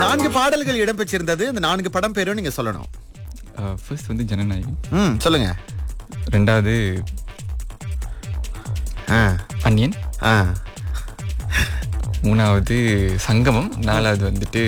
நான்கு பாடல்கள் இடம்பெற்றிருந்தது இந்த நான்கு படம் பேரும் நீங்க சொல்லணும் ஃபர்ஸ்ட் வந்து ஜனநாயகி ம் சொல்லுங்க ரெண்டாவது ஆ, அன்னியன் ஆ. மூணாவது சங்கமம் நாலாவது வந்துட்டு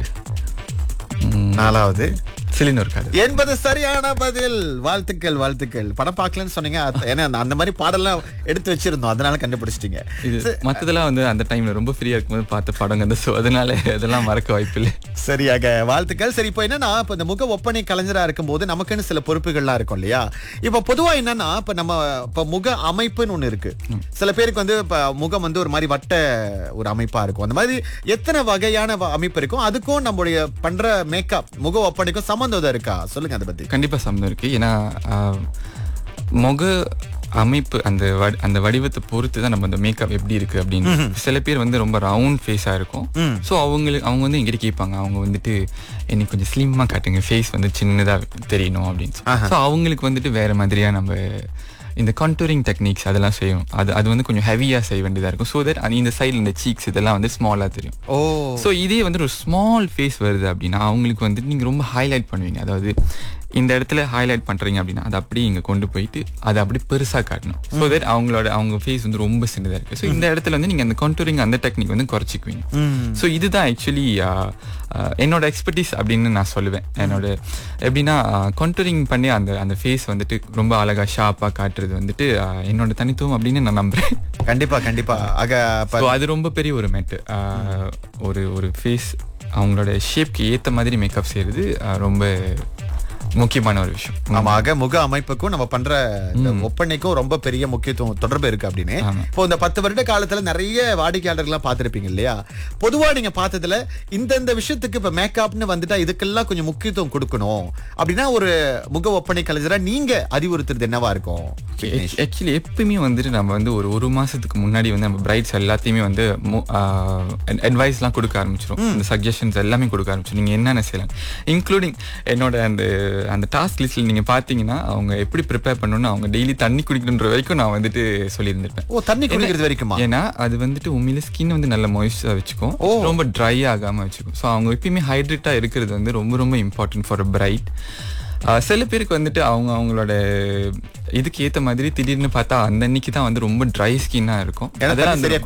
ம், நாலாவது சிலிண்டர் காதல் என்பது சரியான பதில் வாழ்த்துக்கள் வாழ்த்துக்கள் படம் பார்க்கலன்னு சொன்னீங்க அத- ஏன்னா அந்த- அந்த மாதிரி பாடல்லாம் எடுத்து வச்சிருந்தோம் அதனால கண்டுபிடிச்சிட்டீங்க இது மத்ததெல்லாம் வந்து அந்த டைம்ல ரொம்ப ஃப்ரீயா இருக்கும்போது பார்த்த படங்க அந்த ஸோ அதனால அதெல்லாம் மறக்க வாய்ப்பில்லை சரியாக வாழ்த்துக்கள் சரி இப்போ என்னன்னா இப்ப இந்த முக ஒப்பனை கலைஞரா இருக்கும்போது நமக்குன்னு சில பொறுப்புகள்லாம் இருக்கும் இல்லையா இப்ப பொதுவா என்னன்னா இப்ப நம்ம இப்ப முக அமைப்புன்னு ஒண்ணு இருக்கு சில பேருக்கு வந்து இப்ப முகம் வந்து ஒரு மாதிரி வட்ட ஒரு அமைப்பா இருக்கும் அந்த மாதிரி எத்தனை வகையான வ- அமைப்பு இருக்கும் அதுக்கும் நம்மளுடைய பண்ற மேக்கப் முக ஒப்பனைக்கும் சம்பந்தம் இருக்கா சொல்லுங்க அதை பத்தி கண்டிப்பா சம்மந்தம் இருக்கு ஏன்னா ஆஹ், முக அமைப்பு அந்த வடி- அந்த வடிவத்தை பொறுத்து தான் நம்ம அந்த மேக்கப் எப்படி இருக்கு அப்படின்னு சில பேர் வந்து ரொம்ப ரவுண்ட் ஃபேஸா இருக்கும் ஸோ அவங்களுக்கு அவங்க வந்து எங்கிட்ட கேட்பாங்க அவங்க வந்துட்டு எனக்கு கொஞ்சம் ஸ்லிம்மா காட்டுங்க ஃபேஸ் வந்து சின்னதா தெரியணும் அப்படின்னு ஸோ அவங்களுக்கு வந்துட்டு வேற மாதிரியா நம்ம இந்த கான்டூரிங் டெக்னிக்ஸ் அதெல்லாம் செய்யணும் அது அது வந்து கொஞ்சம் ஹெவியாக செய்ய வேண்டியதாக இருக்கும் ஸோ தட் இந்த சைடில் இந்த சீக்ஸ் இதெல்லாம் வந்து ஸ்மாலாக தெரியும் ஓ ஸோ இதே வந்து ஒரு ஸ்மால் ஃபேஸ் வருது அப்படின்னா அவங்களுக்கு வந்துட்டு நீங்கள் ரொம்ப ஹைலைட் பண்ணுவீங்க அதாவது இந்த இடத்துல ஹைலைட் பண்ணுறீங்க அப்படின்னா அதை அப்படியே இங்கே கொண்டு போயிட்டு அதை அப்படி பெருசாக காட்டணும் ஸோ தட் அவங்களோட அவங்க ஃபேஸ் வந்து ரொம்ப சின்னதாக இருக்குது ஸோ இந்த இடத்துல வந்து நீங்கள் அந்த கான்டூரிங் அந்த டெக்னிக் வந்து குறைச்சிக்குவீங்க ஸோ இதுதான் ஆக்சுவலி என்னோட எக்ஸ்பர்டீஸ் அப்படின்னு நான் சொல்லுவேன் என்னோட எப்படின்னா கான்டூரிங் பண்ணி அந்த அந்த ஃபேஸ் வந்துட்டு ரொம்ப அழகாக ஷார்ப்பாக காட்டுறது வந்துட்டு ஆஹ், என்னோட தனித்துவம் அப்படின்னு நான் நம்புறேன் கண்டிப்பா கண்டிப்பா ஆக அப்ப ஸோ அது ரொம்ப பெரிய ஒரு மேட்டு ஒரு ஒரு ஃபேஸ் அவங்களோட ஷேப்க்கு ஏற்ற மாதிரி மேக்கப் செய்யறது ஆஹ், ரொம்ப முக்கியமான ஒரு விஷயம் ஆமா ஆக முக அமைப்புக்கும் நம்ம பண்ற இந்த ஒப்பனைக்கும் ரொம்ப பெரிய முக்கியத்துவம் தொடர்பு இருக்கு அப்படின்னு ஆமா. இப்போ இந்த பத்து வருட காலத்துல நிறைய வாடிக்கையாளர்கள்லாம் பார்த்திருப்பீங்க இல்லையா பொதுவா நீங்க பார்த்ததுல இந்த விஷயத்துக்கு இப்ப மேக்கப்னு வந்துட்டா இதுக்கெல்லாம் கொஞ்சம் முக்கியத்துவம் கொடுக்கணும் அப்படின்னா ஒரு முக ஒப்பனை கலைஞரா நீங்க அறிவுறுத்துறது என்னவா இருக்கும் விக்னேஷ்? ஆக்சுவலி எப்பயுமே வந்துட்டு நம்ம வந்து ஒரு ஒரு மாசத்துக்கு முன்னாடி வந்து நம்ம பிரைட்ஸ் எல்லாத்தையுமே வந்து அட்வைஸ்லாம் கொடுக்க ஆரம்பிச்சிடும் இந்த சஜஷன்ஸ் எல்லாமே கொடுக்க ஆரம்பிச்சிடும் நீங்க என்னென்ன செய்யலாம் இன்க்ளூடிங் என்னோட அந்த அந்த டாஸ்க் லிஸ்ட்ல நீங்க பாத்தீங்கன்னா அவங்க எப்படி ப்ரிப்பேர் பண்ணணும்னு அவங்க டெய்லி தண்ணி குடிக்கணுன்ற வரைக்கும் நான் வந்துட்டு சொல்லியிருந்திருப்பேன் ஓ தண்ணி குடிக்கிறது வரைக்குமா ஏன்னா அது வந்துட்டு உண்மையில ஸ்கின் வந்து நல்ல மாய்ஸ்டா வச்சுக்கும் ரொம்ப ட்ரை ஆகாம வச்சுக்கும் ஸோ அவங்க எப்பயுமே ஹைட்ரேட்டா இருக்கிறது வந்து ரொம்ப ரொம்ப இம்பார்ட்டன்ட் ஃபார் பிரைட் சில பேருக்கு வந்துட்டு அவங்க அவங்களோட இதுக்கு ஏத்த மாதிரி திடீர்னு பார்த்தா அந்த அன்னைக்கு தான் வந்து ரொம்ப ட்ரை ஸ்கின்னா இருக்கும் எனக்கு அதெல்லாம் தண்ணி அந்த சரியா